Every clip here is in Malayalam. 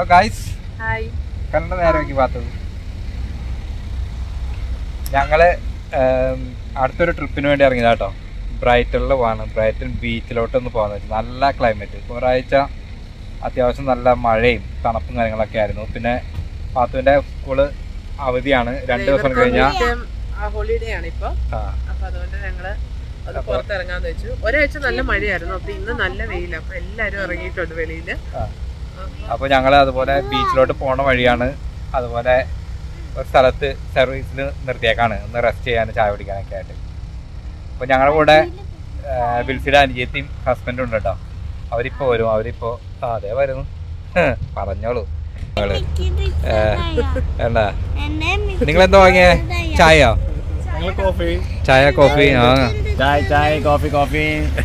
ഗായ്സ് ഹായ് കണ്ട നേരമാക്കി பார்த்தത് ഞങ്ങള് ഏം, അടുത്തൊരു ട്രിപ്പിന് വേണ്ടി ഇറങ്ങിയതാ കേട്ടോ ബ്രൈറ്റണിൽ പോവാണ് ബ്രൈറ്റൺ ബീച്ചിലോട്ടൊന്ന് പോകാന്ന് വെച്ചാൽ നല്ല ക്ലൈമറ്റ് ഒരാഴ്ച അത്യാവശ്യം നല്ല മഴയും തണുപ്പും കാര്യങ്ങളൊക്കെ ആയിരുന്നു പിന്നെ പാത്തുവിന്റെ സ്കൂള് അവധിയാണ് രണ്ട് ദിവസം കഴിഞ്ഞാൽ ഹോളിഡേ ആണ് ഇപ്പൊ അപ്പൊ അതുകൊണ്ട് ഞങ്ങള് അത് പുറത്തിറങ്ങാന്ന് വെച്ചു ഒരാഴ്ച നല്ല മഴയായിരുന്നു അപ്പൊ ഇന്ന് നല്ല വെയില അപ്പൊ എല്ലാരും ഇറങ്ങിയിട്ടുണ്ട് വെളിയില് അപ്പൊ ഞങ്ങൾ അതുപോലെ ബീച്ചിലോട്ട് പോണ വഴിയാണ് അതുപോലെ ഒരു സ്ഥലത്ത് സർവീസിൽ നിർത്തിയേക്കാണ് ഒന്ന് റെസ്റ്റ് ചെയ്യാൻ ചായ കുടിക്കാനൊക്കെ ആയിട്ട് അപ്പൊ ഞങ്ങളുടെ കൂടെ ആ, വിൽസിയുടെ അനുജത്തിയും ഹസ്ബൻഡും ഉണ്ട് കേട്ടോ അവരിപ്പോ വരും അവരിപ്പോ ആ, അതെ വരുന്നു പറഞ്ഞോളൂ നിങ്ങള് ഏ, എന്താ നിങ്ങൾ എന്താ വാങ്ങിയേ ചായയോ കോഫി ചായ കോഫി ആ ചായ ചായ കോഫി കോഫി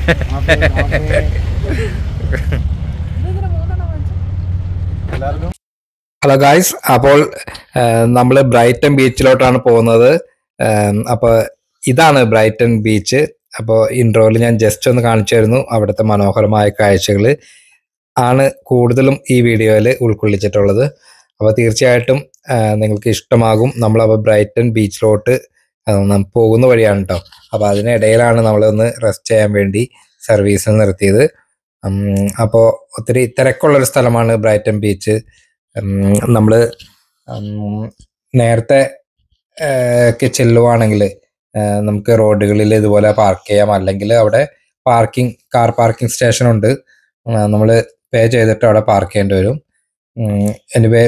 എല്ലാവർക്കും ഹലോ ഗായ്സ് അപ്പോൾ നമ്മൾ ബ്രൈറ്റൺ ബീച്ചിലോട്ടാണ് പോകുന്നത് അപ്പോൾ ഇതാണ് ബ്രൈറ്റൺ ബീച്ച് അപ്പോൾ ഇൻട്രോയിൽ ഞാൻ ജസ്റ്റ് ഒന്ന് കാണിച്ചു തരുന്നു അവിടുത്തെ മനോഹരമായ കാഴ്ചകൾ ആണ് കൂടുതലും ഈ വീഡിയോയിൽ ഉൾക്കൊള്ളിച്ചിട്ടുള്ളത് അപ്പോൾ തീർച്ചയായിട്ടും ആ, നിങ്ങൾക്ക് ഇഷ്ടമാകും നമ്മളപ്പോൾ ബ്രൈറ്റൺ ബീച്ചിലോട്ട് ആ, നം- പോകുന്ന വഴിയാണ് കേട്ടോ അപ്പോൾ അതിനിടയിലാണ് നമ്മളൊന്ന് റെസ്റ്റ് ചെയ്യാൻ വേണ്ടി സർവീസ് നിർത്തിയത് അപ്പോൾ ഒത്തിരി തിരക്കുള്ളൊരു സ്ഥലമാണ് ബ്രൈറ്റൺ ബീച്ച് നമ്മൾ നേരത്തെ ആ, ഒക്കെ ചെല്ലുവാണെങ്കിൽ നമുക്ക് റോഡുകളിൽ ഇതുപോലെ പാർക്ക് ചെയ്യാം അല്ലെങ്കിൽ അവിടെ പാർക്കിംഗ് കാർ പാർക്കിംഗ് സ്റ്റേഷൻ ഉണ്ട് നമ്മൾ പേ ചെയ്തിട്ട് അവിടെ പാർക്ക് ചെയ്യേണ്ടി വരും എനിവേ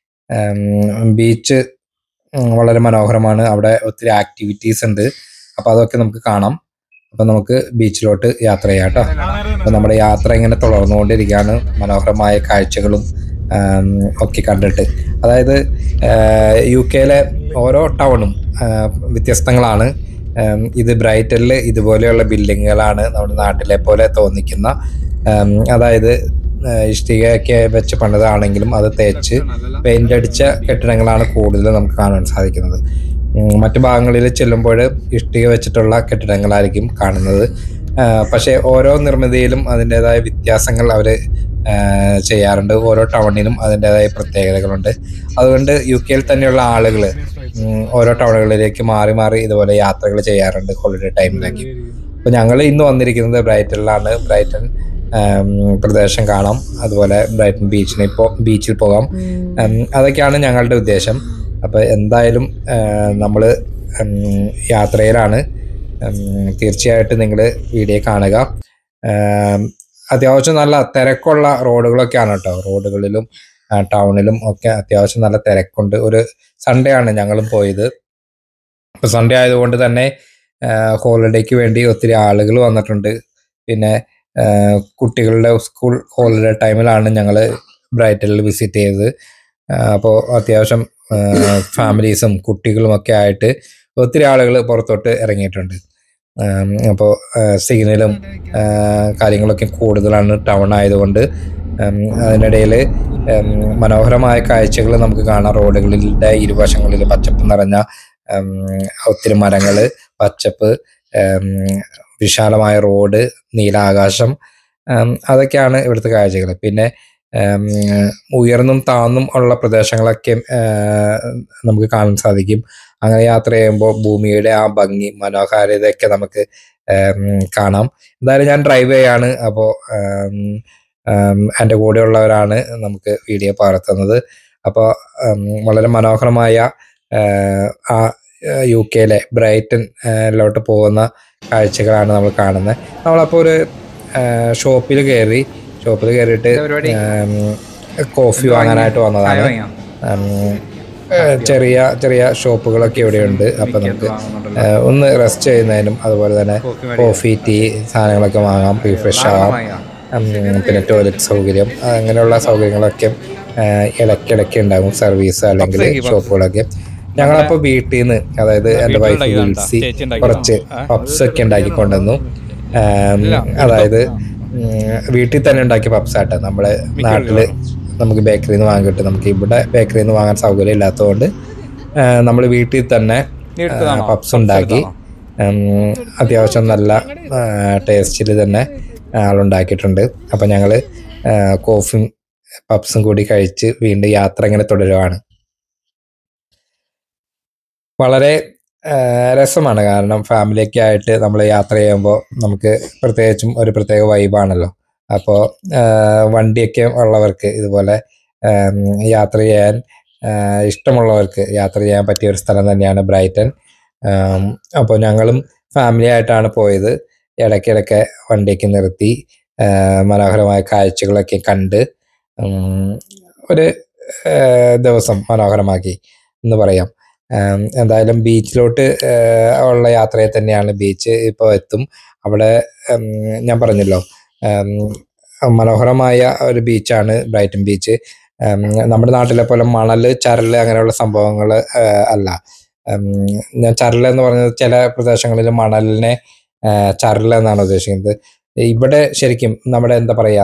ബീച്ച് വളരെ മനോഹരമാണ് അവിടെ ഒത്തിരി ആക്ടിവിറ്റീസ് ഉണ്ട് അപ്പോൾ അതൊക്കെ നമുക്ക് കാണാം അപ്പോൾ നമുക്ക് ബീച്ചിലോട്ട് യാത്ര ചെയ്യാം കേട്ടോ അപ്പോൾ നമ്മുടെ യാത്ര ഇങ്ങനെ തുടർന്നുകൊണ്ടിരിക്കുകയാണ് മനോഹരമായ കാഴ്ചകളും ആം, ഒക്കെ കണ്ടിട്ട് അതായത് യു കെയിലെ ഓരോ ടൗണും ആ, വ്യത്യസ്തങ്ങളാണ് ആം, ഇത് ബ്രൈറ്റനിൽ ഇതുപോലെയുള്ള ബിൽഡിങ്ങുകളാണ് നമ്മുടെ നാട്ടിലെ പോലെ തോന്നിക്കുന്ന ആം, അതായത് ആ, ഇഷ്ടികയൊക്കെ വെച്ച് പണിതാണെങ്കിലും അത് തേച്ച് പെയിന്റ് അടിച്ച കെട്ടിടങ്ങളാണ് കൂടുതൽ നമുക്ക് കാണാൻ സാധിക്കുന്നത് ഉം, മറ്റു ഭാഗങ്ങളിൽ ചെല്ലുമ്പോൾ ഇഷ്ടിക വെച്ചിട്ടുള്ള കെട്ടിടങ്ങളായിരിക്കും കാണുന്നത് ആ, പക്ഷേ ഓരോ നിർമ്മിതിയിലും അതിൻ്റെതായ വ്യത്യാസങ്ങൾ അവർ ചെയ്യാറുണ്ട് ഓരോ ടൗണിനും അതിൻ്റെതായ പ്രത്യേകതകളുണ്ട് അതുകൊണ്ട് യു കെയിൽ തന്നെയുള്ള ആളുകൾ ഓരോ ടൗണുകളിലേക്ക് മാറി മാറി ഇതുപോലെ യാത്രകൾ ചെയ്യാറുണ്ട് ഹോളിഡേ ടൈമിലേക്ക് അപ്പോൾ ഞങ്ങൾ ഇന്ന് വന്നിരിക്കുന്നത് ബ്രൈറ്റണിലാണ് ബ്രൈറ്റൺ ആം, പ്രദേശം കാണാം അതുപോലെ ബ്രൈറ്റൺ ബീച്ചിന് ഇപ്പോൾ ബീച്ചിൽ പോകാം ഉം, അതൊക്കെയാണ് ഞങ്ങളുടെ ഉദ്ദേശം അപ്പോൾ എന്തായാലും നമ്മൾ യാത്രയിലാണ് ഉം, തീർച്ചയായിട്ടും നിങ്ങൾ വീഡിയോ കാണുക ഉം, അത്യാവശ്യം നല്ല തിരക്കുള്ള റോഡുകളൊക്കെയാണ് കേട്ടോ റോഡുകളിലും ആ, ടൗണിലും ഒക്കെ അത്യാവശ്യം നല്ല തിരക്കുണ്ട് ഒരു സൺഡേ ആണ് ഞങ്ങളും പോയത് അപ്പോൾ സൺഡേ ആയതുകൊണ്ട് തന്നെ ഹോളിഡേക്ക് വേണ്ടി ഒത്തിരി ആളുകൾ വന്നിട്ടുണ്ട് പിന്നെ ആ, കുട്ടികളുടെ സ്കൂൾ ഹോളിഡേ ടൈമിലാണ് ഞങ്ങൾ ബ്രൈറ്റനിൽ വിസിറ്റ് ചെയ്തത് അപ്പോൾ അത്യാവശ്യം ഫാമിലീസും കുട്ടികളും ഒക്കെ ആയിട്ട് ഒത്തിരി ആളുകൾ പുറത്തോട്ട് ഇറങ്ങിയിട്ടുണ്ട് അപ്പോൾ സിഗ്നലും കാര്യങ്ങളൊക്കെ കൂടുതലാണ് ടൗൺ ആയതുകൊണ്ട് ഉം, അതിനിടയിൽ ഉം, മനോഹരമായ കാഴ്ചകൾ നമുക്ക് കാണാം റോഡുകളിലെ ഇരുവശങ്ങളിൽ പച്ചപ്പ് നിറഞ്ഞ ഉം, ഒത്തിരി മരങ്ങൾ പച്ചപ്പ് ഉം, വിശാലമായ റോഡ് നീലാകാശം ഉം, അതൊക്കെയാണ് ഇവിടുത്തെ കാഴ്ചകൾ പിന്നെ ഉം, ഉയർന്നും താന്നും ഉള്ള പ്രദേശങ്ങളൊക്കെ ഉം, നമുക്ക് കാണാൻ സാധിക്കും അങ്ങനെ യാത്ര ചെയ്യുമ്പോൾ ഭൂമിയുടെ ആ ഭംഗി മനോഹാരിതയൊക്കെ നമുക്ക് ഉം, കാണാം എന്തായാലും ഞാൻ ഡ്രൈവ് ചെയ്യാണ് അപ്പോൾ എൻ്റെ കൂടെയുള്ളവരാണ് നമുക്ക് വീഡിയോ പകർത്തുന്നത് അപ്പോൾ വളരെ മനോഹരമായ ഉം, ആ യു കെയിലെ ബ്രൈറ്റനിലോട്ട് പോകുന്ന കാഴ്ചകളാണ് നമ്മൾ കാണുന്നത് നമ്മളപ്പോൾ ഒരു ഷോപ്പിൽ കയറി ഷോപ്പിൽ കയറിയിട്ട് ഉം, കോഫി വാങ്ങാനായിട്ട് വന്നതാണ് ഉം, ഏഹ് ചെറിയ ചെറിയ ഷോപ്പുകളൊക്കെ ഇവിടെയുണ്ട് അപ്പൊ നമുക്ക് ഏഹ് ഒന്ന് റെസ്റ്റ് ചെയ്യുന്നതിനും അതുപോലെ തന്നെ കോഫി ടീ സാധനങ്ങളൊക്കെ വാങ്ങാം റീഫ്രഷ് ആവാം ഉം, പിന്നെ ടോയ്ലറ്റ് സൗകര്യം അങ്ങനെയുള്ള സൗകര്യങ്ങളൊക്കെ ഏഹ് ഇടയ്ക്കിടയ്ക്ക് ഉണ്ടാകും സർവീസ് അല്ലെങ്കിൽ ഷോപ്പുകളൊക്കെ ഞങ്ങളപ്പോൾ വീട്ടിൽ നിന്ന് അതായത് എൻ്റെ വൈഫ് വിൽസി കുറച്ച് പപ്സ് ഒക്കെ ഉണ്ടാക്കി കൊണ്ടുവന്നു ഏം, അതായത് ഉം, വീട്ടിൽ തന്നെ ഉണ്ടാക്കിയ പപ്സ് ആട്ടെ നമ്മുടെ നാട്ടില് നമുക്ക് ബേക്കറിയിൽ നിന്ന് വാങ്ങാൻ കിട്ടും നമുക്ക് ഇവിടെ ബേക്കറിയിൽ നിന്ന് വാങ്ങാൻ സൗകര്യം ഇല്ലാത്തതുകൊണ്ട് നമ്മൾ വീട്ടിൽ തന്നെ പപ്സ് ഉണ്ടാക്കി ഉം, അത്യാവശ്യം നല്ല ടേസ്റ്റിൽ തന്നെ ആളുണ്ടാക്കിയിട്ടുണ്ട് അപ്പം ഞങ്ങൾ കോഫിയും പപ്സും കൂടി കഴിച്ച് വീണ്ടും യാത്ര ഇങ്ങനെ തുടരുവാണ് വളരെ ആ, രസമാണ് കാരണം ഫാമിലിയൊക്കെ ആയിട്ട് നമ്മൾ യാത്ര ചെയ്യുമ്പോൾ നമുക്ക് പ്രത്യേകിച്ചും ഒരു പ്രത്യേക വൈബാണല്ലോ അപ്പോൾ വണ്ടിയൊക്കെ ഉള്ളവർക്ക് ഇതുപോലെ ആം, യാത്ര ചെയ്യാൻ ആ, ഇഷ്ടമുള്ളവർക്ക് യാത്ര ചെയ്യാൻ പറ്റിയ ഒരു സ്ഥലം തന്നെയാണ് ബ്രൈറ്റൺ അപ്പോൾ ഞങ്ങളും ഫാമിലി ആയിട്ടാണ് പോയത് ഇടയ്ക്കിടയ്ക്ക് വണ്ടിയൊക്കെ നിർത്തി ആ, മനോഹരമായ കാഴ്ചകളൊക്കെ കണ്ട് ഉം, ഒരു ആ, ദിവസം മനോഹരമാക്കി എന്ന് പറയാം ആം, എന്തായാലും ബീച്ചിലോട്ട് ആ, ഉള്ള യാത്രയിൽ തന്നെയാണ് ബീച്ച് ഇപ്പോൾ എത്തും അവിടെ ഉം, ഞാൻ പറഞ്ഞല്ലോ ഉം, മനോഹരമായ ഒരു ബീച്ചാണ് ബ്രൈറ്റൺ ബീച്ച് ഉം, നമ്മുടെ നാട്ടിലെ പോലെ മണൽ ചരല് അങ്ങനെയുള്ള സംഭവങ്ങൾ അല്ല ഉം, ഞാൻ ചരൽ എന്ന് പറഞ്ഞത് ചില പ്രദേശങ്ങളിൽ മണലിനെ ആ, ചരൽ എന്നാണ് ഉദ്ദേശിക്കുന്നത് ഇവിടെ ശരിക്കും നമ്മുടെ എന്താ പറയാ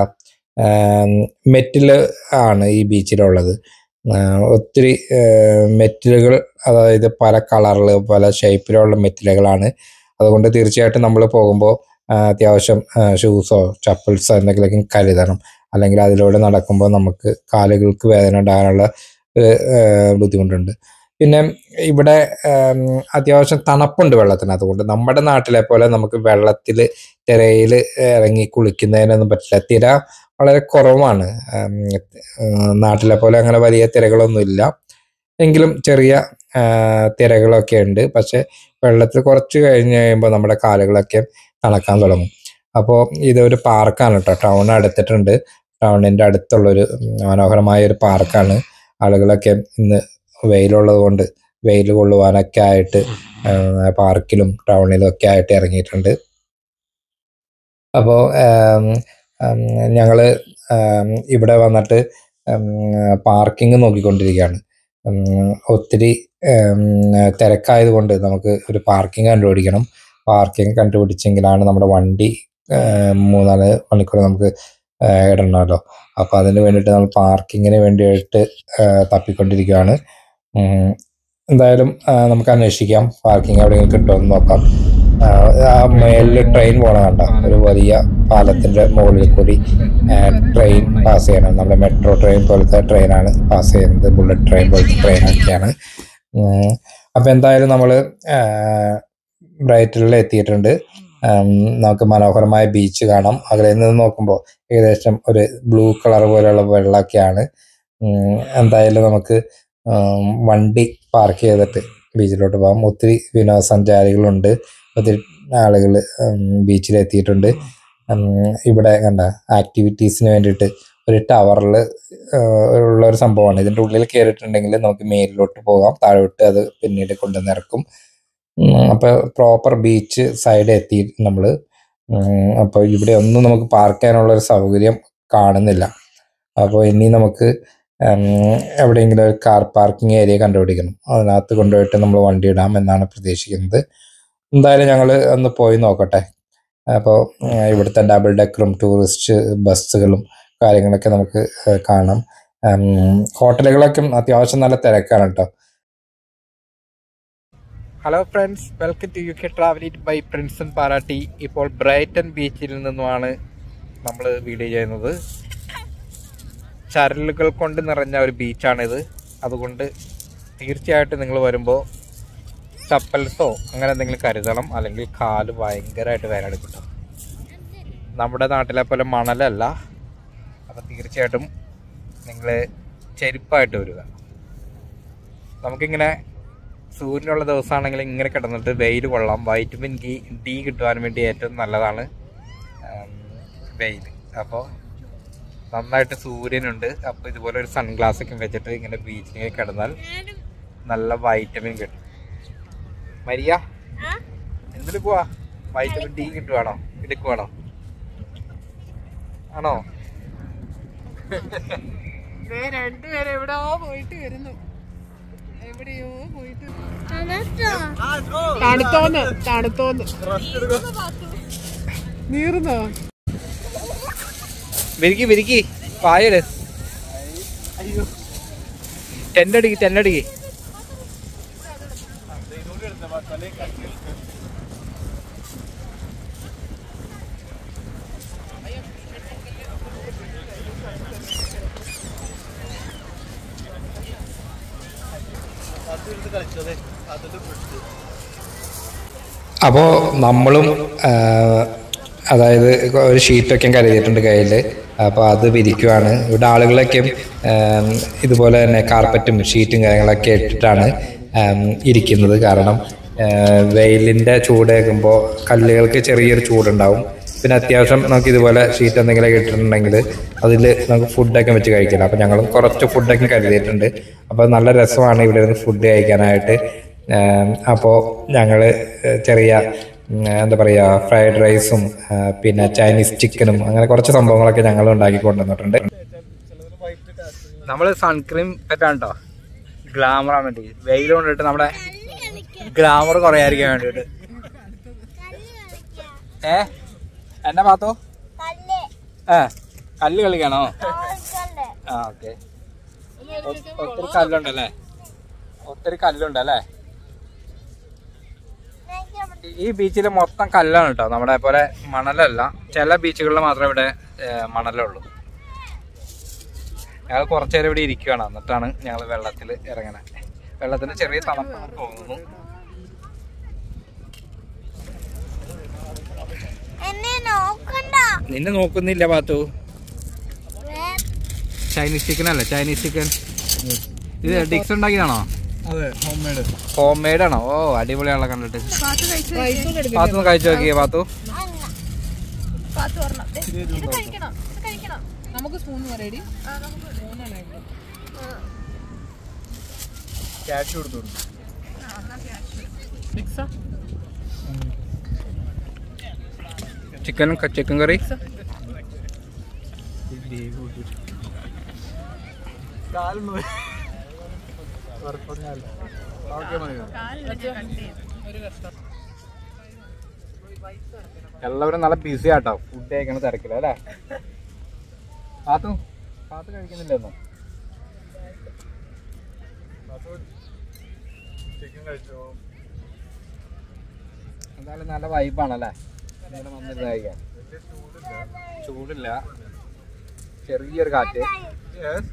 മെറ്റിൽ ആണ് ഈ ബീച്ചിലുള്ളത് ആ, ഒത്തിരി മെറ്റലുകൾ അതായത് പല കളറിൽ പല ഷേപ്പിലുള്ള മെറ്റലുകളാണ് അതുകൊണ്ട് തീർച്ചയായിട്ടും നമ്മൾ പോകുമ്പോൾ അത്യാവശ്യം ഷൂസോ ചപ്പിൾസോ എന്തെങ്കിലുമൊക്കെ കരുതണം അല്ലെങ്കിൽ അതിലൂടെ നടക്കുമ്പോൾ നമുക്ക് കാലുകൾക്ക് വേദന ഉണ്ടാകാനുള്ള ഒരു, ആ, ബുദ്ധിമുട്ടുണ്ട് പിന്നെ ഇവിടെ ആം, അത്യാവശ്യം തണുപ്പുണ്ട് വെള്ളത്തിന് അതുകൊണ്ട് നമ്മുടെ നാട്ടിലെ പോലെ നമുക്ക് വെള്ളത്തിൽ തിരയിൽ ഇറങ്ങി കുളിക്കുന്നതിനൊന്നും പറ്റില്ല തിര വളരെ കുറവാണ് ആം, ആ, നാട്ടിലെ പോലെ അങ്ങനെ വലിയ തിരകളൊന്നുമില്ല എങ്കിലും ചെറിയ ആ, തിരകളൊക്കെ ഉണ്ട് പക്ഷെ വെള്ളത്തിൽ കുറച്ച് കഴിഞ്ഞ് കഴിയുമ്പോൾ നമ്മുടെ കാലുകളൊക്കെ തണുക്കാൻ തുടങ്ങും അപ്പോൾ ഇതൊരു പാർക്കാണ് കേട്ടോ ടൗൺ അടുത്തിട്ടുണ്ട് ടൗണിൻ്റെ അടുത്തുള്ളൊരു മനോഹരമായ ഒരു പാർക്കാണ് ആളുകളൊക്കെ ഇന്ന് വെയിലുള്ളത് കൊണ്ട് വെയിൽ കൊള്ളുവാനൊക്കെ ആയിട്ട് ആ, പാർക്കിലും ടൗണിലും ഒക്കെ ആയിട്ട് ഇറങ്ങിയിട്ടുണ്ട് അപ്പോൾ ഞങ്ങൾ ഇവിടെ വന്നിട്ട് പാർക്കിംഗ് നോക്കിക്കൊണ്ടിരിക്കുകയാണ് ഉം, ഒത്തിരി ഉം, തിരക്കായതുകൊണ്ട് നമുക്ക് ഒരു പാർക്കിംഗ് കണ്ടുപിടിക്കണം പാർക്കിംഗ് കണ്ടുപിടിച്ചെങ്കിലാണ് നമ്മുടെ വണ്ടി ആ, മൂന്നാല് മണിക്കൂർ നമുക്ക് ആ, ഇടണമല്ലോ അപ്പോൾ അതിന് വേണ്ടിയിട്ട് നമ്മൾ പാർക്കിങ്ങിന് വേണ്ടിയിട്ട് ആ, തപ്പിക്കൊണ്ടിരിക്കുകയാണ് ഉം, എന്തായാലും ആ, നമുക്ക് അന്വേഷിക്കാം പാർക്കിംഗ് എവിടെയെങ്കിലും കിട്ടുമെന്ന് നോക്കാം ആ, ആ മേലിൽ ട്രെയിൻ പോണ കണ്ട ഒരു വലിയ പാലത്തിന്റെ മുകളിൽ കൂടി ട്രെയിൻ പാസ് ചെയ്യണം നമ്മുടെ മെട്രോ ട്രെയിൻ പോലത്തെ ട്രെയിനാണ് പാസ് ചെയ്യുന്നത് ബുള്ളറ്റ് ട്രെയിൻ പോലത്തെ ട്രെയിനൊക്കെയാണ് ഉം, അപ്പൊ എന്തായാലും നമ്മൾ ബ്രൈറ്റിൽ എത്തിയിട്ടുണ്ട് ഉം, നമുക്ക് മനോഹരമായ ബീച്ച് കാണാം അകലെ നിന്ന് നോക്കുമ്പോൾ ഏകദേശം ഒരു ബ്ലൂ കളർ പോലെയുള്ള വെള്ളമൊക്കെയാണ് ഉം, എന്തായാലും നമുക്ക് ഉം, വണ്ടി പാർക്ക് ചെയ്തിട്ട് ബീച്ചിലോട്ട് പോകാം ഒത്തിരി വിനോദസഞ്ചാരികളുണ്ട് ഒത്തിരി ആളുകൾ ബീച്ചിലെത്തിയിട്ടുണ്ട് ഉം, ഇവിടെ കണ്ട ആക്ടിവിറ്റീസിന് വേണ്ടിയിട്ട് ഒരു ടവറിൽ ഉള്ള ഒരു സംഭവമാണ് ഇതിൻ്റെ ഉള്ളിൽ കയറിയിട്ടുണ്ടെങ്കിൽ നമുക്ക് മേലിലോട്ട് പോകാം താഴോട്ട് അത് പിന്നീട് കൊണ്ടുവന്ന് ഇറക്കും അപ്പോൾ പ്രോപ്പർ ബീച്ച് സൈഡ് എത്തി നമ്മൾ അപ്പോൾ ഇവിടെ ഒന്നും നമുക്ക് പാർക്ക് ചെയ്യാനുള്ള ഒരു സൗകര്യം കാണുന്നില്ല അപ്പോൾ ഇനി നമുക്ക് ഉം, എവിടെയെങ്കിലും ഒരു കാർ പാർക്കിംഗ് ഏരിയ കണ്ടുപിടിക്കണം അതിനകത്ത് കൊണ്ടുപോയിട്ട് നമ്മൾ വണ്ടി ഇടാം എന്നാണ് പ്രതീക്ഷിക്കുന്നത് എന്തായാലും ഞങ്ങൾ ഒന്ന് പോയി നോക്കട്ടെ അപ്പോൾ ഇവിടുത്തെ ഡബിൾ ഡെക്കറും ടൂറിസ്റ്റ് ബസ്സുകളും കാര്യങ്ങളൊക്കെ നമുക്ക് ഏഹ് കാണാം ഉം, ഹോട്ടലുകളൊക്കെ അത്യാവശ്യം നല്ല തിരക്കാണ് കേട്ടോ hello friends welcome to U K travel it by Prinson Paratty ഇപ്പോൾ ബ്രൈറ്റൺ ബീച്ചിൽ നിന്നുമാണ് നമ്മൾ വീഡിയോ ചെയ്യുന്നത് ചരലുകൾ കൊണ്ട് നിറഞ്ഞ ഒരു ബീച്ചാണിത് അതുകൊണ്ട് തീർച്ചയായിട്ടും നിങ്ങൾ വരുമ്പോൾ ചപ്പൽസോ അങ്ങനെ എന്തെങ്കിലും കരുതണം അല്ലെങ്കിൽ കാല് ഭയങ്കരമായിട്ട് വേദനെടുക്കും കേട്ടോ നമ്മുടെ നാട്ടിലെ പോലെ മണലല്ല അപ്പം തീർച്ചയായിട്ടും നിങ്ങൾ ചെരുപ്പായിട്ട് വരിക നമുക്കിങ്ങനെ സൂര്യനുള്ള ദിവസമാണെങ്കിൽ ഇങ്ങനെ കിടന്നിട്ട് വെയിൽ കൊള്ളാം വൈറ്റമിൻ ഡി ഡി കിട്ടുവാൻ വേണ്ടി ഏറ്റവും നല്ലതാണ് വെയിൽ അപ്പോൾ നന്നായിട്ട് സൂര്യനുണ്ട് അപ്പോൾ ഇതുപോലെ ഒരു സൺഗ്ലാസ് ഒക്കെ വെച്ചിട്ട് ഇങ്ങനെ ബീച്ചിൽ കിടന്നാൽ നല്ല വൈറ്റമിൻ കിട്ടും മരിയ എന്തിനു പോവാ വൈറ്റമിൻ ഡി കിട്ടുവാണോ എടുക്കുവാണോ ആണോ ദേ രണ്ടുപേരും എവിടെയോ പോയിട്ട് വരുന്നു എവിടെയോ പോയിട്ട് തണുത്തോന്ന് തണുത്തോന്ന് നീർന്നോ വിരിക്കി വിരിക്കി പായട് ടെൻഡടിക്ക് ടെൻഡടിക്ക് അപ്പോൾ നമ്മളും ആ, അതായത് ഒരു ഷീറ്റൊക്കെ കരുതിയിട്ടുണ്ട് കയ്യിൽ അപ്പോൾ അത് വിരിക്കുവാണ് ഇവിടെ ആളുകളൊക്കെ ആം, ഇതുപോലെ തന്നെ കാർപ്പറ്റും ഷീറ്റും കാര്യങ്ങളൊക്കെ ഇട്ടിട്ടാണ് ആം, ഇരിക്കുന്നത് കാരണം ആ, വെയിലിൻ്റെ ചൂട് കേൾക്കുമ്പോൾ കല്ലുകൾക്ക് ചെറിയൊരു ചൂടുണ്ടാവും പിന്നെ അത്യാവശ്യം നമുക്ക് ഇതുപോലെ ഷീറ്റ് എന്തെങ്കിലുമൊക്കെ ഇട്ടിട്ടുണ്ടെങ്കിൽ അതിൽ നമുക്ക് ഫുഡൊക്കെ വെച്ച് കഴിക്കാം അപ്പോൾ ഞങ്ങളും കുറച്ച് ഫുഡൊക്കെ കരുതിയിട്ടുണ്ട് അപ്പോൾ നല്ല രസമാണ് ഇവിടെ നിന്ന് ഫുഡ് കഴിക്കാനായിട്ട് അപ്പോൾ ഞങ്ങൾ ചെറിയ ഉം, എന്താ പറയുക ഫ്രൈഡ് റൈസും ആ, പിന്നെ ചൈനീസ് ചിക്കനും അങ്ങനെ കുറച്ച് സംഭവങ്ങളൊക്കെ ഞങ്ങൾ ഉണ്ടാക്കി കൊണ്ടുവന്നിട്ടുണ്ട് നമ്മൾ സൺക്രീം പറ്റാണ് കേട്ടോ ഗ്ലാമർ ആണ് വേണ്ടി വെയിൽ കൊണ്ടിട്ട് നമ്മുടെ ഗ്ലാമർ കുറയാതിരിക്കാൻ വേണ്ടിയിട്ട് ഏ എന്നെ പാത്തോ ഏ കല്ല് കളിക്കാണോ ആ ഓക്കെ ഒത്തിരി കല്ലുണ്ടല്ലേ ഒത്തിരി കല്ലുണ്ടല്ലേ ഈ ബീച്ചിൽ മൊത്തം കല്ലാണ് കേട്ടോ നമ്മുടെ പോലെ മണലല്ല ചില ബീച്ചുകളിൽ മാത്രമേ ഇവിടെ ഏ, മണലുള്ളൂ ഞങ്ങൾ കുറച്ചു നേരം ഇവിടെ ഇരിക്കുകയാണ് എന്നിട്ടാണ് ഞങ്ങൾ വെള്ളത്തിൽ ഇറങ്ങണേ വെള്ളത്തിന് ചെറിയ തണുപ്പാണ് തോന്നുന്നു എന്നെ നോക്കണ്ട നിന്നെ നോക്കുന്നില്ല പാത്തു ചൈനീസ് ചിക്കൻ അല്ലേ ചൈനീസ് ചിക്കൻ ഇത് ഡിക്സ് ഉണ്ടാക്കിയതാണോ അതെ ഹോം മെയ്ഡ് ഹോം മെയ്ഡ് ആണോ ഓ അടിപൊളിയാണല്ലോ കണ്ടിട്ട് പാത്തു കഴിച്ചു നോക്കിയേ പാത്തു നമുക്ക് സ്പൂൺ പറയടി ക്യാഷ് കൊടുത്തു ചിക്കൻ ചിക്കൻ കറി കാലുണ്ട് ഓക്കെ മതി എല്ലാവരും നല്ല ബിസി ആട്ടോ ഫുഡ് കഴിക്കണ തിരക്കില്ല അല്ലേ പാത്തു പാത്തു കഴിക്കുന്നില്ലെന്നോ ചിക്കൻ കഴിച്ചോ എന്തായാലും നല്ല വൈബാണല്ലേ ഇങ്ങനെ വന്നിരുന്ന് കഴിക്കാൻ ചൂടില്ല ചെറിയൊരു കാറ്റ് യെസ്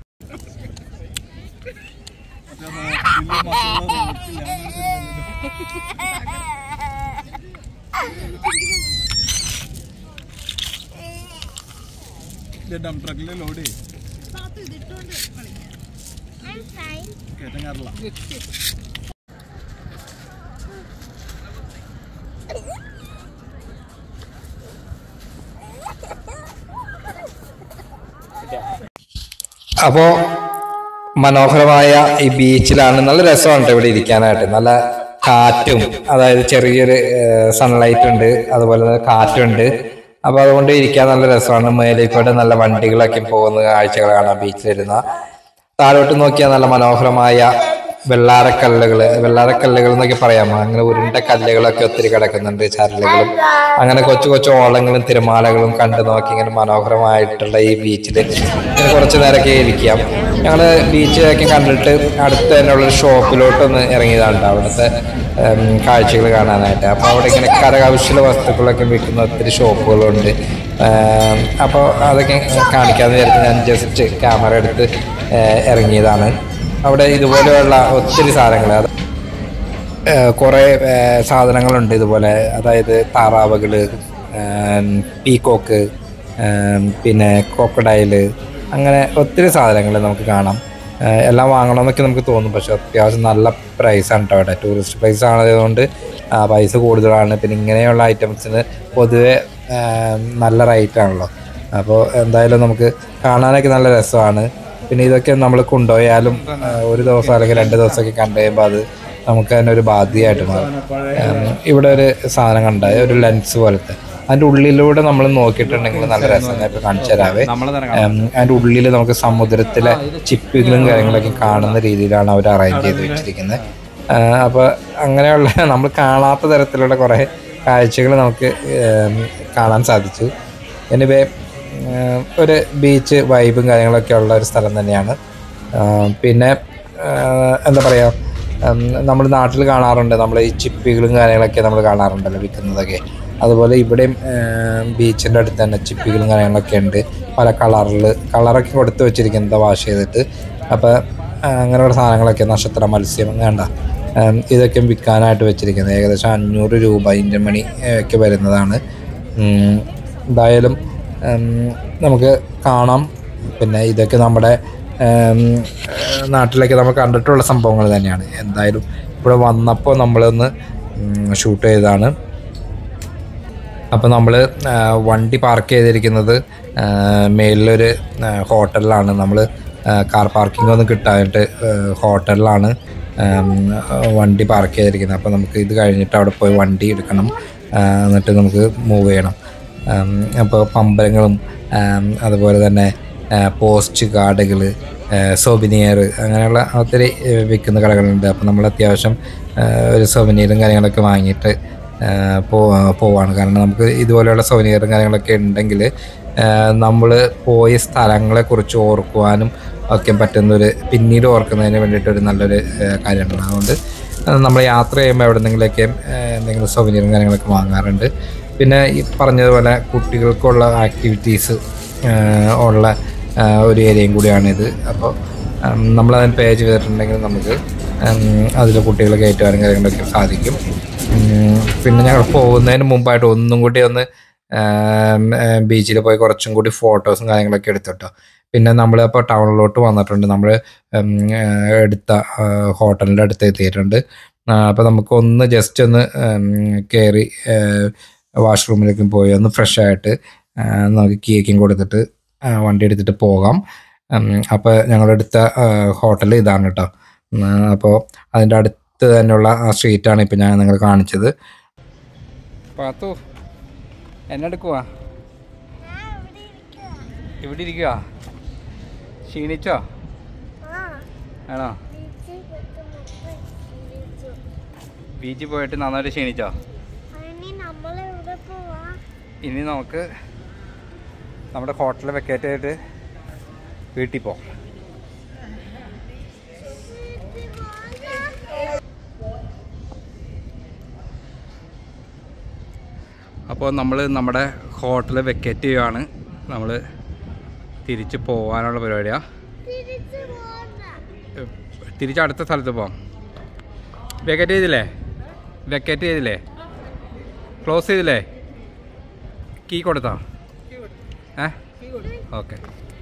ഡം ട്രക്കിൽ ലോഡ് ചെയ്യും കയറ്റം കയറില്ല അപ്പോ മനോഹരമായ ഈ ബീച്ചിലാണ് നല്ല രസമുണ്ട് ഇവിടെ ഇരിക്കാനായിട്ട് നല്ല കാറ്റും അതായത് ചെറിയൊരു സൺലൈറ്റ് ഉണ്ട് അതുപോലെ തന്നെ കാറ്റുണ്ട് അപ്പൊ അതുകൊണ്ട് ഇരിക്കാൻ നല്ല രസമാണ് മേലേക്കൂടെ നല്ല വണ്ടികളൊക്കെ പോകുന്ന കാഴ്ചകൾ കാണാം ബീച്ചിലിരുന്ന താഴോട്ട് നോക്കിയാൽ നല്ല മനോഹരമായ വെള്ളാരക്കല്ലുകള് വെള്ളാരക്കല്ലുകൾ എന്നൊക്കെ പറയാമോ അങ്ങനെ ഉരുണ്ട കല്ലുകളൊക്കെ ഒത്തിരി കിടക്കുന്നുണ്ട് ചരലുകളും അങ്ങനെ കൊച്ചു കൊച്ചു ഓളങ്ങളും തിരമാലകളും കണ്ടു നോക്കി ഇങ്ങനെ മനോഹരമായിട്ടുള്ള ഈ ബീച്ചിൽ ഇങ്ങനെ കുറച്ച് നേരമൊക്കെ ഇരിക്കാം ഞങ്ങള് ബീച്ചൊക്കെ കണ്ടിട്ട് അടുത്ത് തന്നെയുള്ള ഒരു ഷോപ്പിലോട്ടൊന്ന് ഇറങ്ങിയതാണ് അവിടുത്തെ കാഴ്ചകൾ കാണാനായിട്ട് അപ്പോൾ അവിടെ ഇങ്ങനെ കരകൗശല വസ്തുക്കളൊക്കെ വിൽക്കുന്ന ഒത്തിരി ഷോപ്പുകളുണ്ട് അപ്പോൾ അതൊക്കെ കാണിക്കാമെന്ന് വിചാരിച്ച് ഞാൻ ജസ്റ്റ് ക്യാമറ എടുത്ത് ഏഹ് ഇറങ്ങിയതാണ് അവിടെ ഇതുപോലെയുള്ള ഒത്തിരി സാധനങ്ങൾ അത് കുറേ സാധനങ്ങളുണ്ട് ഇതുപോലെ അതായത് താറാവുകൾ പീക്കോക്ക് പിന്നെ ക്രോക്കഡൈല് അങ്ങനെ ഒത്തിരി സാധനങ്ങൾ നമുക്ക് കാണാം ഏഹ് എല്ലാം വാങ്ങണമെന്നൊക്കെ നമുക്ക് തോന്നും പക്ഷെ അത്യാവശ്യം നല്ല പ്രൈസാണ് കേട്ടോ അവിടെ ടൂറിസ്റ്റ് പ്ലേസ് ആണതുകൊണ്ട് ആ, പൈസ കൂടുതലാണ് പിന്നെ ഇങ്ങനെയുള്ള ഐറ്റംസിന് പൊതുവെ ഏഹ് നല്ല റേറ്റ് ആണല്ലോ അപ്പോൾ എന്തായാലും നമുക്ക് കാണാനൊക്കെ നല്ല രസമാണ് പിന്നെ ഇതൊക്കെ നമ്മൾ കൊണ്ടുപോയാലും ആ, ഒരു ദിവസം അല്ലെങ്കിൽ രണ്ട് ദിവസമൊക്കെ കണ്ടു കഴിയുമ്പോൾ അത് നമുക്ക് തന്നെ ഒരു ബാധ്യമായിട്ട് മാറും ഉം, ഇവിടെ ഒരു സാധനം കണ്ട ഒരു ലെൻസ് പോലത്തെ അതിൻ്റെ ഉള്ളിലൂടെ നമ്മൾ നോക്കിയിട്ടുണ്ടെങ്കിൽ നല്ല രസം ഞാൻ ഇപ്പോൾ കാണിച്ചു തരാവേ ഉം, അതിൻ്റെ ഉള്ളിൽ നമുക്ക് സമുദ്രത്തിലെ ചിപ്പികളും കാര്യങ്ങളൊക്കെ കാണുന്ന രീതിയിലാണ് അവർ അറേഞ്ച് ചെയ്ത് വെച്ചിരിക്കുന്നത് അപ്പോൾ അങ്ങനെയുള്ള നമ്മൾ കാണാത്ത തരത്തിലുള്ള കുറേ കാഴ്ചകൾ നമുക്ക് ഉം, കാണാൻ സാധിച്ചു എനിവേ ഏഹ് ഒരു ബീച്ച് വൈബും കാര്യങ്ങളൊക്കെ ഉള്ള ഒരു സ്ഥലം തന്നെയാണ് ആഹ് പിന്നെ ആഹ് എന്താ പറയുക നമ്മൾ നാട്ടിൽ കാണാറുണ്ട് നമ്മൾ ഈ ചിപ്പികളും കാര്യങ്ങളൊക്കെ നമ്മൾ കാണാറുണ്ടല്ലോ വിൽക്കുന്നതൊക്കെ അതുപോലെ ഇവിടെയും ബീച്ചിൻ്റെ അടുത്ത് തന്നെ ചിപ്പികളും കാര്യങ്ങളൊക്കെ ഉണ്ട് പല കളറിൽ കളറൊക്കെ കൊടുത്ത് വെച്ചിരിക്കുന്നത് വാഷ് ചെയ്തിട്ട് അപ്പോൾ അങ്ങനെയുള്ള സാധനങ്ങളൊക്കെ നക്ഷത്ര മത്സ്യം വേണ്ട ഉം, ഇതൊക്കെ വിൽക്കാനായിട്ട് വെച്ചിരിക്കുന്നത് ഏകദേശം അഞ്ഞൂറ് രൂപ ഇന്ത്യൻ മണി ഏഹ്, ഒക്കെ വരുന്നതാണ് ഉം, എന്തായാലും ഉം, നമുക്ക് കാണാം പിന്നെ ഇതൊക്കെ നമ്മുടെ ഉം, ഏഹ്, നാട്ടിലൊക്കെ നമ്മൾ കണ്ടിട്ടുള്ള സംഭവങ്ങൾ തന്നെയാണ് എന്തായാലും ഇവിടെ വന്നപ്പോൾ നമ്മളൊന്ന് ഷൂട്ട് ചെയ്തതാണ് അപ്പോൾ നമ്മൾ വണ്ടി പാർക്ക് ചെയ്തിരിക്കുന്നത് ആ, മേളിലൊരു ആ, ഹോട്ടലിലാണ് നമ്മൾ കാർ പാർക്കിംഗ് ഒന്നും കിട്ടാനായിട്ട് ആ, ഹോട്ടലിലാണ് ആം, വണ്ടി പാർക്ക് ചെയ്തിരിക്കുന്നത് അപ്പോൾ നമുക്ക് ഇത് കഴിഞ്ഞിട്ട് അവിടെ പോയി വണ്ടി എടുക്കണം ആ, എന്നിട്ട് നമുക്ക് മൂവ് ചെയ്യണം ആം, അപ്പോൾ പമ്പരങ്ങളും ആം, അതുപോലെ തന്നെ ആ, പോസ്റ്റ് കാർഡുകൾ സോബിനിയർ അങ്ങനെയുള്ള ഒത്തിരി ഏ, വിൽക്കുന്ന കടകളുണ്ട് അപ്പോൾ നമ്മൾ അത്യാവശ്യം ആ, ഒരു സോബിനിയറും കാര്യങ്ങളൊക്കെ വാങ്ങിയിട്ട് പോ പോവാണ് കാരണം നമുക്ക് ഇതുപോലെയുള്ള സൗകര്യങ്ങളും കാര്യങ്ങളൊക്കെ ഉണ്ടെങ്കിൽ നമ്മൾ പോയ സ്ഥലങ്ങളെക്കുറിച്ച് ഓർക്കുവാനും ഒക്കെ പറ്റുന്നൊരു പിന്നീട് ഓർക്കുന്നതിന് വേണ്ടിയിട്ടൊരു നല്ലൊരു ഏഹ്, കാര്യമാണ് അതുകൊണ്ട് നമ്മൾ യാത്ര ചെയ്യുമ്പോൾ എവിടെന്നെങ്കിലൊക്കെ എന്തെങ്കിലും സൗകര്യവും കാര്യങ്ങളൊക്കെ വാങ്ങാറുണ്ട് പിന്നെ ഈ പറഞ്ഞതുപോലെ കുട്ടികൾക്കുള്ള ആക്ടിവിറ്റീസ് ഉള്ള ആ, ഒരു ഏരിയയും കൂടിയാണിത് അപ്പോൾ നമ്മളതിന് പേ ചെയ്തിട്ടുണ്ടെങ്കിൽ നമുക്ക് അതിൽ കുട്ടികളെ കയറ്റുവാനും കാര്യങ്ങളൊക്കെ സാധിക്കും ഉം, പിന്നെ ഞങ്ങൾ പോകുന്നതിന് മുമ്പായിട്ട് ഒന്നും കൂടി ഒന്ന് ബീച്ചിൽ പോയി കുറച്ചും കൂടി ഫോട്ടോസും കാര്യങ്ങളൊക്കെ എടുത്തിട്ടോ പിന്നെ നമ്മൾ അപ്പോൾ ടൗണിലോട്ട് വന്നിട്ടുണ്ട് നമ്മൾ എടുത്ത ഹോട്ടലിൻ്റെ അടുത്ത് എത്തിയിട്ടുണ്ട് അപ്പോൾ നമുക്ക് ഒന്ന് ജസ്റ്റ് ഒന്ന് കയറി വാഷ്റൂമിലേക്കും പോയി ഒന്ന് ഫ്രഷ് ആയിട്ട് ആ, നമുക്ക് കേക്കും കൊടുത്തിട്ട് ആ, വണ്ടി എടുത്തിട്ട് പോകാം അപ്പോൾ ഞങ്ങളെടുത്ത ഹോട്ടൽ ഇതാണ് കേട്ടോ അപ്പോൾ അതിൻ്റെ അടുത്ത് തന്നെയുള്ള ആ സ്ട്രീറ്റാണ് ഇപ്പം ഞാൻ നിങ്ങൾ കാണിച്ചത് പാത്തു എന്നെടുക്കുവാ ഇവിടെ ഇരിക്കുക ക്ഷീണിച്ചോ ആണോ ബീച്ചിൽ പോയിട്ട് നന്നായിട്ട് ക്ഷീണിച്ചോ ഇനി നമ്മളെവിടെ പോവാ ഇനി നമുക്ക് നമ്മുടെ ഹോട്ടലിൽ വെക്കേറ്റ് ചെയ്തിട്ട് വീട്ടിൽ പോകാം അപ്പോൾ നമ്മൾ നമ്മുടെ ഹോട്ടൽ വെക്കേറ്റ് ചെയ്യുകയാണ് നമ്മൾ തിരിച്ച് പോകാനുള്ള പരിപാടിയാണ് തിരിച്ചു പോണ്ട തിരിച്ച് അടുത്ത സ്ഥലത്ത് പോകാം വെക്കേറ്റ് ചെയ്തില്ലേ വെക്കേറ്റ് ചെയ്തില്ലേ ക്ലോസ് ചെയ്തില്ലേ കീ കൊടുത്താ ഏ ഓക്കെ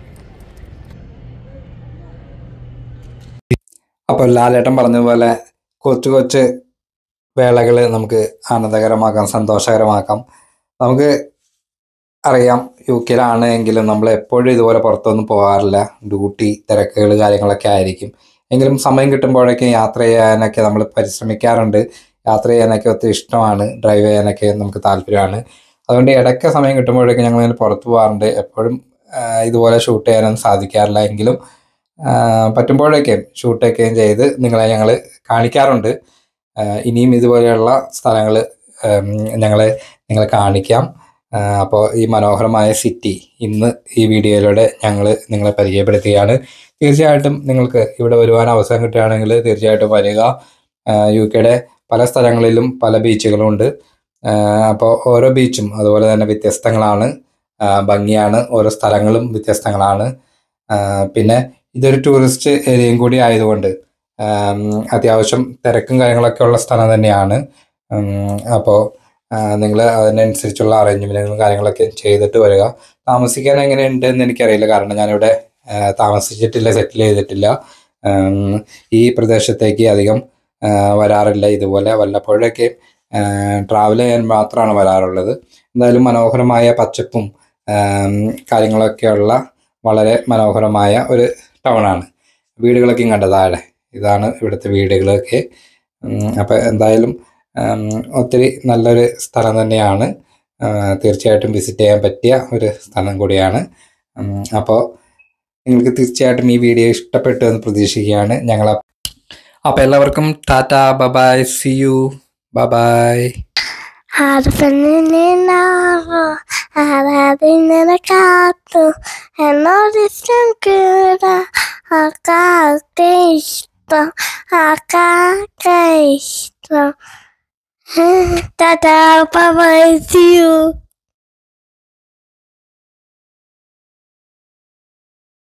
അപ്പോൾ ലാലേട്ടൻ പറഞ്ഞതുപോലെ കൊച്ചു കൊച്ചു വേളകൾ നമുക്ക് ആനന്ദകരമാക്കാം സന്തോഷകരമാക്കാം നമുക്ക് അറിയാം യു കെയിലാണ് എങ്കിലും നമ്മൾ എപ്പോഴും ഇതുപോലെ പുറത്തൊന്നും പോകാറില്ല ഡ്യൂട്ടി തിരക്കുകൾ കാര്യങ്ങളൊക്കെ ആയിരിക്കും എങ്കിലും സമയം കിട്ടുമ്പോഴൊക്കെ യാത്ര ചെയ്യാനൊക്കെ നമ്മൾ പരിശ്രമിക്കാറുണ്ട് യാത്ര ചെയ്യാനൊക്കെ ഒത്തിരി ഇഷ്ടമാണ് ഡ്രൈവ് ചെയ്യാനൊക്കെ നമുക്ക് താല്പര്യമാണ് അതുകൊണ്ട് ഇടയ്ക്ക് സമയം കിട്ടുമ്പോഴൊക്കെ ഞങ്ങൾ ഇങ്ങനെ പുറത്ത് പോകാറുണ്ട് എപ്പോഴും ആ, ഇതുപോലെ ഷൂട്ട് ചെയ്യാനൊന്നും സാധിക്കാറില്ല എങ്കിലും ആ, പറ്റുമ്പോഴൊക്കെ ഷൂട്ടൊക്കെയും ചെയ്ത് നിങ്ങളെ ഞങ്ങൾ കാണിക്കാറുണ്ട് ആ, ഇനിയും ഇതുപോലെയുള്ള സ്ഥലങ്ങൾ ഞങ്ങളെ നിങ്ങളെ കാണിക്കാം അപ്പോൾ ഈ മനോഹരമായ സിറ്റി ഇന്ന് ഈ വീഡിയോയിലൂടെ ഞങ്ങൾ നിങ്ങളെ പരിചയപ്പെടുത്തുകയാണ് തീർച്ചയായിട്ടും നിങ്ങൾക്ക് ഇവിടെ വരുവാൻ അവസരം കിട്ടുകയാണെങ്കിൽ തീർച്ചയായിട്ടും വരിക യു കെയുടെ പല സ്ഥലങ്ങളിലും പല ബീച്ചുകളും ഉണ്ട് അപ്പോൾ ഓരോ ബീച്ചും അതുപോലെ തന്നെ വ്യത്യസ്തങ്ങളാണ് ആ, ഭംഗിയാണ് ഓരോ സ്ഥലങ്ങളും വ്യത്യസ്തങ്ങളാണ് ആ, പിന്നെ ഇതൊരു ടൂറിസ്റ്റ് ഏരിയയും കൂടി ആയതുകൊണ്ട് ആം, അത്യാവശ്യം തിരക്കും കാര്യങ്ങളൊക്കെ ഉള്ള സ്ഥലം തന്നെയാണ് അപ്പോൾ നിങ്ങൾ അതിനനുസരിച്ചുള്ള അറേഞ്ച്മെൻറ്റുകളും കാര്യങ്ങളൊക്കെ ചെയ്തിട്ട് വരിക താമസിക്കാൻ എങ്ങനെയുണ്ട് എന്ന് എനിക്കറിയില്ല കാരണം ഞാനിവിടെ ആ, താമസിച്ചിട്ടില്ല സെറ്റിൽ ചെയ്തിട്ടില്ല ആം, ഈ പ്രദേശത്തേക്ക് അധികം ആ, വരാറില്ല ഇതുപോലെ വല്ലപ്പോഴൊക്കെ ട്രാവൽ ചെയ്യാൻ മാത്രമാണ് വരാറുള്ളത് എന്തായാലും മനോഹരമായ പച്ചപ്പും ആം, കാര്യങ്ങളൊക്കെയുള്ള വളരെ മനോഹരമായ ഒരു ടൗണാണ് വീടുകളൊക്കെയും കണ്ട താഴെ ഇതാണ് ഇവിടുത്തെ വീടുകളൊക്കെ അപ്പോൾ എന്തായാലും ഉം, ഒത്തിരി നല്ലൊരു സ്ഥലം തന്നെയാണ് ആ, തീർച്ചയായിട്ടും വിസിറ്റ് ചെയ്യാൻ പറ്റിയ ഒരു സ്ഥലം കൂടിയാണ് അപ്പോൾ നിങ്ങൾക്ക് തീർച്ചയായിട്ടും ഈ വീഡിയോ ഇഷ്ടപ്പെട്ടു എന്ന് പ്രതീക്ഷിക്കുകയാണ് ഞങ്ങൾ അപ്പോൾ എല്ലാവർക്കും tata bye bye see you bye bye Harfeninago, Arabinakato, and all this good, Akakista, Akakista. Ta-ta, bye-bye, see you.